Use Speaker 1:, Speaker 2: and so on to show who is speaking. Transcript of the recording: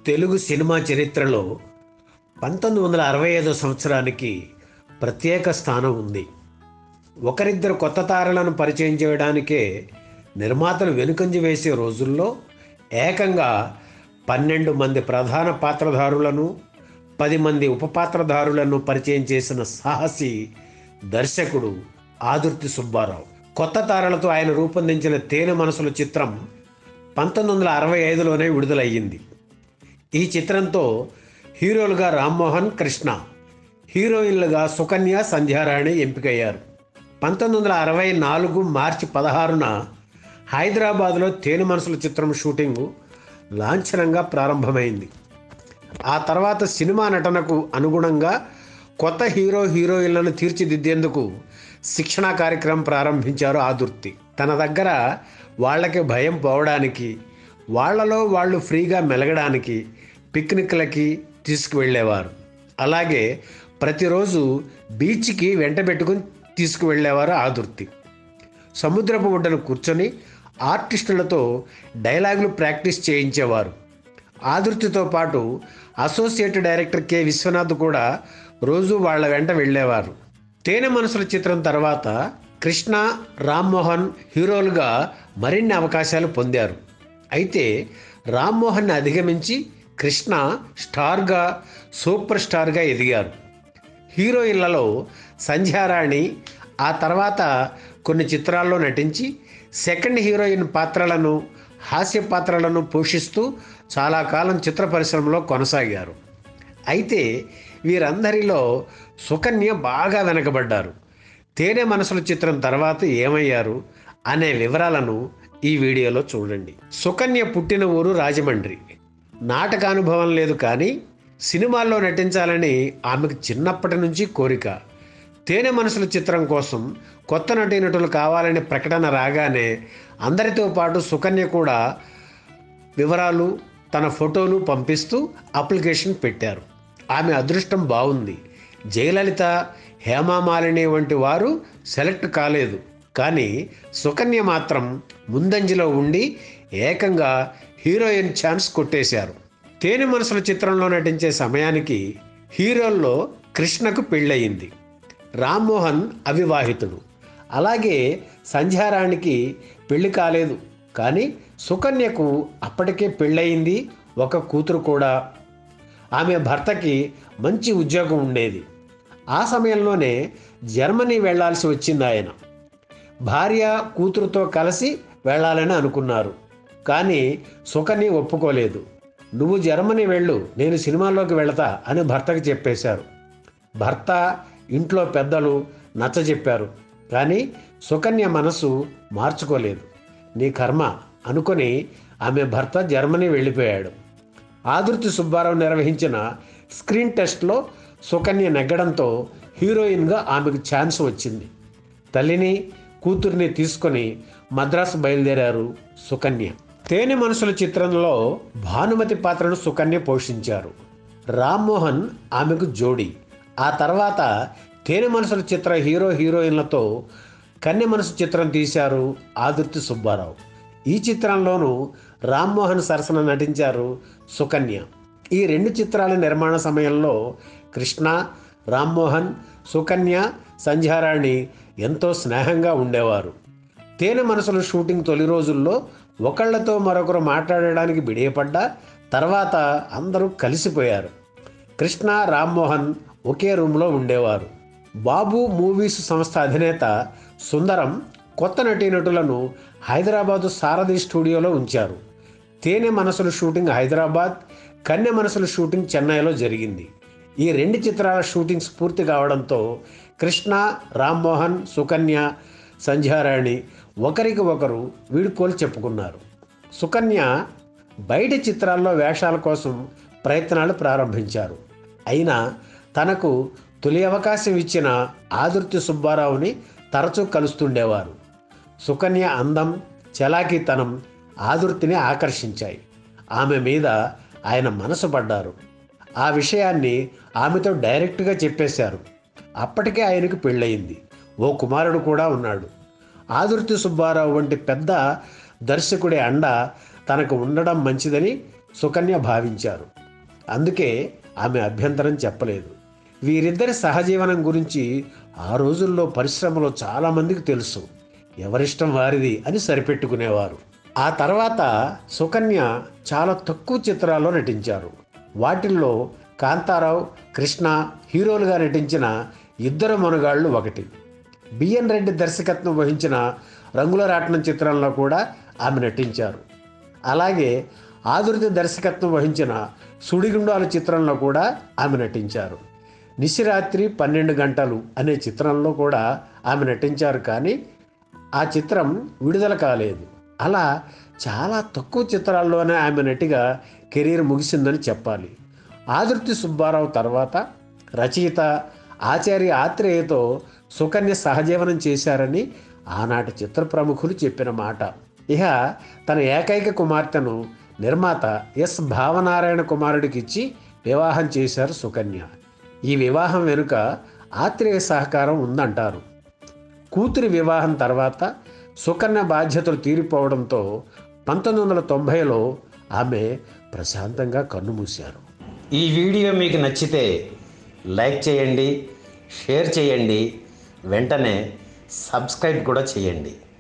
Speaker 1: Telugu cinema చరిత్రలో పంతొమ్మిది వందల అరవై ఐదో సంవత్సరానికి ప్రత్యేక స్థానం ఉంది ఒకరిద్దరు కొత్త తారలను పరిచయం చేయడానికే నిర్మాతలు వెనుకంజ వేసే రోజుల్లో ఏకంగా పన్నెండు మంది ప్రధాన పాత్రధారులను పది మంది ఉపపాత్రధారులను పరిచయం చేసిన సాహసి దర్శకుడు ఆదుర్తి సుబ్బారావు కొత్త తారలతో ఆయన రూపొందించిన తేనె మనసుల చిత్రం పంతొమ్మిది వందల అరవై ఐదులోనే విడుదలయ్యింది ఈ చిత్రంతో హీరోలుగా రామ్మోహన్ కృష్ణ హీరోయిన్లుగా సుకన్య సంధ్యారాణి ఎంపికయ్యారు పంతొమ్మిది వందల అరవై నాలుగు మార్చి పదహారున హైదరాబాద్లో తేనె మనసుల చిత్రం షూటింగు లాంఛనంగా ప్రారంభమైంది ఆ తర్వాత సినిమా నటనకు అనుగుణంగా కొత్త హీరో హీరోయిన్లను తీర్చిదిద్దేందుకు శిక్షణా కార్యక్రమం ప్రారంభించారు ఆదుర్తి తన దగ్గర వాళ్ళకి భయం పోవడానికి వాళ్ళలో వాళ్ళు ఫ్రీగా మెలగడానికి పిక్నిక్లకి తీసుకువెళ్ళేవారు అలాగే ప్రతిరోజు బీచ్కి వెంట పెట్టుకుని తీసుకువెళ్ళేవారు ఆదుర్తి సముద్రపు ఒడ్డున కూర్చొని ఆర్టిస్టులతో డైలాగులు ప్రాక్టీస్ చేయించేవారు ఆదుర్తితో పాటు అసోసియేట్ డైరెక్టర్ కె విశ్వనాథ్ కూడా రోజు వాళ్ళ వెంట వెళ్ళేవారు తేనె మనసుల చిత్రం తర్వాత కృష్ణ రామ్మోహన్ హీరోలుగా మరిన్ని అవకాశాలు పొందారు అయితే రామ్మోహన్ని అధిగమించి కృష్ణ స్టార్గా సూపర్ స్టార్గా ఎదిగారు హీరోయిన్లలో సంధ్యారాణి ఆ తర్వాత కొన్ని చిత్రాల్లో నటించి సెకండ్ హీరోయిన్ పాత్రలను హాస్య పాత్రలను పోషిస్తూ చాలా కాలం చిత్ర పరిశ్రమలో కొనసాగారు అయితే వీరందరిలో సుకన్య బాగా వెనకబడ్డారు తేనె మనసుల చిత్రం తర్వాత ఏమయ్యారు అనే వివరాలను ఈ వీడియోలో చూడండి సుకన్య పుట్టిన ఊరు రాజమండ్రి నాటక అనుభవం లేదు కానీ సినిమాల్లో నటించాలని ఆమెకు చిన్నప్పటి నుంచి కోరిక తేనె మనసుల చిత్రం కోసం కొత్త నటీనటులు కావాలనే ప్రకటన రాగానే అందరితో పాటు సుకన్య కూడా వివరాలు తన ఫోటోలు పంపిస్తూ అప్లికేషన్ పెట్టారు ఆమె అదృష్టం బాగుంది జయలలిత హేమామాలిని వంటి వారు సెలెక్ట్ కాలేదు కానీ సుకన్య మాత్రం ముందంజలో ఉండి ఏకంగా హీరోయిన్ ఛాన్స్ కొట్టేశారు తేనె మనసుల చిత్రంలో నటించే సమయానికి హీరోల్లో కృష్ణకు పెళ్ళయింది రామ్మోహన్ అవివాహితుడు అలాగే సంధ్యారాణికి పెళ్లి కాలేదు కానీ సుకన్యకు అప్పటికే పెళ్ళయింది ఒక కూతురు కూడా ఆమె భర్తకి మంచి ఉద్యోగం ఉండేది ఆ సమయంలోనే జర్మనీ వెళ్ళాల్సి వచ్చింది ఆయన భార్య కూతురుతో కలిసి వెళ్ళాలని అనుకున్నారు కానీ సుకన్య ఒప్పుకోలేదు నువ్వు జర్మనీ వెళ్ళు నేను సినిమాల్లోకి వెళతా అని భర్తకి చెప్పేశారు భర్త ఇంట్లో పెద్దలు నచ్చజెప్పారు కానీ సుకన్య మనసు మార్చుకోలేదు నీ కర్మ అనుకొని ఆమె భర్త జర్మనీ వెళ్ళిపోయాడు ఆదుర్తి సుబ్బారావు నిర్వహించిన స్క్రీన్ టెస్ట్లో సుకన్య నెగ్గడంతో హీరోయిన్గా ఆమెకు ఛాన్స్ వచ్చింది తల్లిని కూతుర్ని తీసుకొని మద్రాసు బయలుదేరారు సుకన్య తేనె మనసుల చిత్రంలో భానుమతి పాత్రను సుకన్య పోషించారు రామ్మోహన్ ఆమెకు జోడి ఆ తర్వాత తేనె మనసుల చిత్ర హీరో హీరోయిన్లతో కన్నె మనసు చిత్రం తీశారు ఆదుర్తి సుబ్బారావు ఈ చిత్రంలోనూ రామ్మోహన్ సరసన నటించారు సుకన్య ఈ రెండు చిత్రాల నిర్మాణ సమయంలో కృష్ణ రామ్మోహన్ సుకన్య సంధ్యారాణి ఎంతో స్నేహంగా ఉండేవారు తేనె మనసుల షూటింగ్ తొలి రోజుల్లో ఒకళ్ళతో మరొకరు మాట్లాడడానికి బిడియపడ్డా తర్వాత అందరూ కలిసిపోయారు కృష్ణ రామ్మోహన్ ఒకే రూమ్లో ఉండేవారు బాబు మూవీస్ సంస్థ అధినేత సుందరం కొత్త నటీనటులను హైదరాబాదు సారథి స్టూడియోలో ఉంచారు తేనె మనసుల షూటింగ్ హైదరాబాద్ కన్నె మనసుల షూటింగ్ చెన్నైలో జరిగింది ఈ రెండు చిత్రాల షూటింగ్స్ పూర్తి కావడంతో కృష్ణ రామ్మోహన్ సుకన్య సంధ్యారాణి ఒకరికి ఒకరు వీడుకోలు చెప్పుకున్నారు సుకన్య బయటి చిత్రాల్లో వేషాల కోసం ప్రయత్నాలు ప్రారంభించారు అయినా తనకు తొలి అవకాశం ఇచ్చిన ఆదుర్తి సుబ్బారావుని తరచూ కలుస్తుండేవారు సుకన్య అందం చలాకీతనం ఆదుర్తిని ఆకర్షించాయి ఆమె మీద ఆయన మనసు పడ్డారు ఆ విషయాన్ని ఆమెతో డైరెక్ట్గా చెప్పేశారు అప్పటికే ఆయనకు పెళ్ళయింది ఓ కుమారుడు కూడా ఉన్నాడు ఆదుర్తి సుబ్బారావు వంటి పెద్ద దర్శకుడి అండ తనకు ఉండడం మంచిదని సుకన్య భావించారు అందుకే ఆమె అభ్యంతరం చెప్పలేదు వీరిద్దరి సహజీవనం గురించి ఆ రోజుల్లో పరిశ్రమలో చాలామందికి తెలుసు ఎవరిష్టం వారిది అని సరిపెట్టుకునేవారు ఆ తర్వాత సుకన్య చాలా తక్కువ చిత్రాల్లో నటించారు వాటిల్లో కాంతారావు కృష్ణ హీరోలుగా నటించిన ఇద్దరు మనుగాళ్ళు ఒకటి బిఎన్ రెడ్డి దర్శకత్వం వహించిన రంగుల రాట్నం చిత్రంలో కూడా ఆమె నటించారు అలాగే ఆదుర్తి దర్శకత్వం వహించిన సుడిగుండాల చిత్రంలో కూడా ఆమె నటించారు నిశిరాత్రి పన్నెండు గంటలు అనే చిత్రంలో కూడా ఆమె నటించారు కానీ ఆ చిత్రం విడుదల కాలేదు అలా చాలా తక్కువ చిత్రాల్లోనే ఆమె నటిగా కెరీర్ ముగిసిందని చెప్పాలి ఆదుర్తి సుబ్బారావు తర్వాత రచయిత ఆచార్య ఆత్రేయతో సుకన్య సహజీవనం చేశారని ఆనాటి చిత్ర ప్రముఖులు చెప్పిన మాట ఇక తన ఏకైక కుమార్తెను నిర్మాత ఎస్ భావనారాయణ కుమారుడికి ఇచ్చి వివాహం చేశారు సుకన్య ఈ వివాహం వెనుక ఆత్రేయ సహకారం ఉందంటారు కూతురి వివాహం తర్వాత సుకన్య బాధ్యతలు తీరిపోవడంతో పంతొమ్మిది వందల తొంభైలో ఆమె ప్రశాంతంగా కన్నుమూశారు
Speaker 2: ఈ వీడియో మీకు నచ్చితే లైక్ చేయండి షేర్ చేయండి వెంటనే సబ్స్క్రైబ్ కూడా చేయండి